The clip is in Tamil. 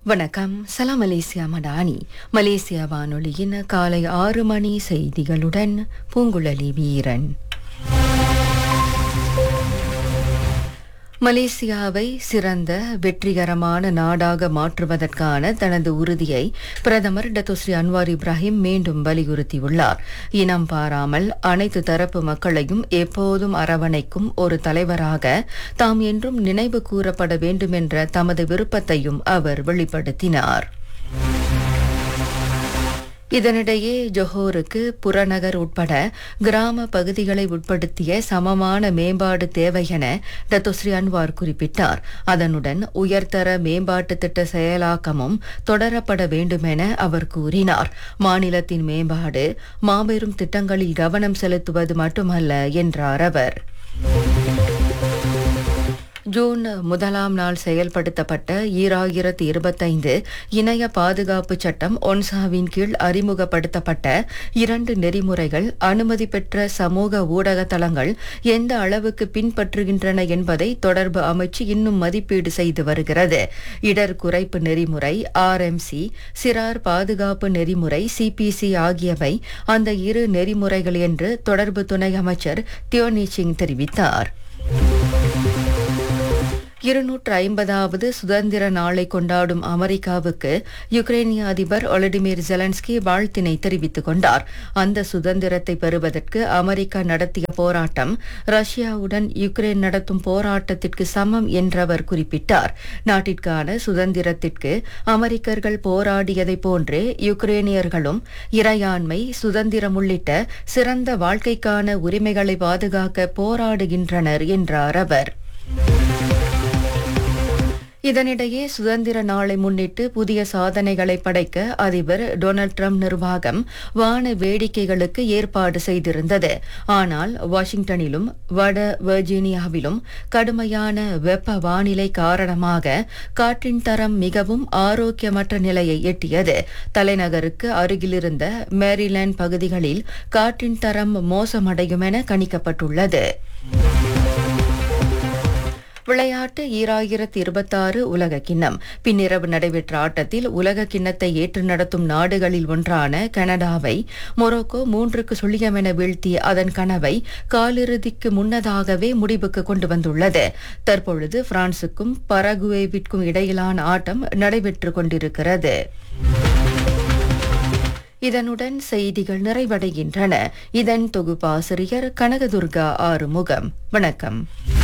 வணக்கம் சலாம் மலேசியா மடானி மலேசியா வானொலியின் காலை ஆறு மணி செய்திகளுடன் பூங்குழலி வீரன் மலேசியாவை சிறந்த வெற்றிகரமான நாடாக மாற்றுவதற்கான தனது உறுதியை பிரதமர் டத்தோஸ்ரீ அன்வார் இப்ராஹிம் மீண்டும் வலியுறுத்தியுள்ளார் இனம் பாராமல் அனைத்து தரப்பு மக்களையும் எப்போதும் அரவணைக்கும் ஒரு தலைவராக தாம் என்றும் நினைவு கூறப்பட வேண்டுமென்ற தமது விருப்பத்தையும் அவர் வெளிப்படுத்தினார் இதனிடையே ஜொஹோருக்கு புறநகர் உட்பட கிராம பகுதிகளை உட்படுத்திய சமமான மேம்பாடு தேவை என டத்தோஸ்ரீ அன்வார் குறிப்பிட்டார் அதனுடன் உயர்தர மேம்பாட்டு திட்ட செயலாக்கமும் தொடரப்பட வேண்டுமென அவர் கூறினார் மாநிலத்தின் மேம்பாடு மாபெரும் திட்டங்களில் கவனம் செலுத்துவது மட்டுமல்ல என்றார் அவர் ஜூன் முதலாம் நாள் செயல்படுத்தப்பட்ட ஈராயிரத்து இருபத்தைந்து இணைய பாதுகாப்பு சட்டம் ஒன்சாவின் கீழ் அறிமுகப்படுத்தப்பட்ட இரண்டு நெறிமுறைகள் அனுமதி பெற்ற சமூக ஊடக தளங்கள் எந்த அளவுக்கு பின்பற்றுகின்றன என்பதை தொடர்பு அமைச்சு இன்னும் மதிப்பீடு செய்து வருகிறது இடர் குறைப்பு நெறிமுறை ஆர்எம்சி சிறார் பாதுகாப்பு நெறிமுறை சிபிசி ஆகியவை அந்த இரு நெறிமுறைகள் என்று தொடர்பு துணை அமைச்சர் தியோனி சிங் தெரிவித்தார் இருநூற்று ஐம்பதாவது சுதந்திர நாளை கொண்டாடும் அமெரிக்காவுக்கு யுக்ரைனிய அதிபர் ஒலடிமிர் ஜெலன்ஸ்கி வாழ்த்தினை தெரிவித்துக் கொண்டார் அந்த சுதந்திரத்தை பெறுவதற்கு அமெரிக்கா நடத்திய போராட்டம் ரஷ்யாவுடன் யுக்ரைன் நடத்தும் போராட்டத்திற்கு சமம் என்றவர் குறிப்பிட்டார் நாட்டிற்கான சுதந்திரத்திற்கு அமெரிக்கர்கள் போராடியதைப் போன்றே யுக்ரேனியர்களும் இறையாண்மை சுதந்திரம் உள்ளிட்ட சிறந்த வாழ்க்கைக்கான உரிமைகளை பாதுகாக்க போராடுகின்றனர் என்றார் அவர் இதனிடையே சுதந்திர நாளை முன்னிட்டு புதிய சாதனைகளை படைக்க அதிபர் டொனால்ட் ட்ரம்ப் நிர்வாகம் வான வேடிக்கைகளுக்கு ஏற்பாடு செய்திருந்தது ஆனால் வாஷிங்டனிலும் வட வெர்ஜீனியாவிலும் கடுமையான வெப்ப வானிலை காரணமாக காற்றின் தரம் மிகவும் ஆரோக்கியமற்ற நிலையை எட்டியது தலைநகருக்கு அருகிலிருந்த மேரிலாந்து பகுதிகளில் காற்றின் தரம் மோசமடையும் என கணிக்கப்பட்டுள்ளது விளையாட்டு ஈராயிரத்தி இருபத்தாறு உலக கிண்ணம் பின்னிரவு நடைபெற்ற ஆட்டத்தில் உலக கிண்ணத்தை ஏற்று நடத்தும் நாடுகளில் ஒன்றான கனடாவை மொரோக்கோ மூன்றுக்கு சுழியம் என வீழ்த்திய அதன் கனவை காலிறுதிக்கு முன்னதாகவே முடிவுக்கு கொண்டு வந்துள்ளது தற்பொழுது பிரான்சுக்கும் பரகுவேவிற்கும் இடையிலான ஆட்டம் நடைபெற்றுக் கொண்டிருக்கிறது இதனுடன் செய்திகள் நிறைவடைகின்றன இதன் தொகுப்பாசிரியர் கனகதுர்கா ஆறுமுகம் வணக்கம்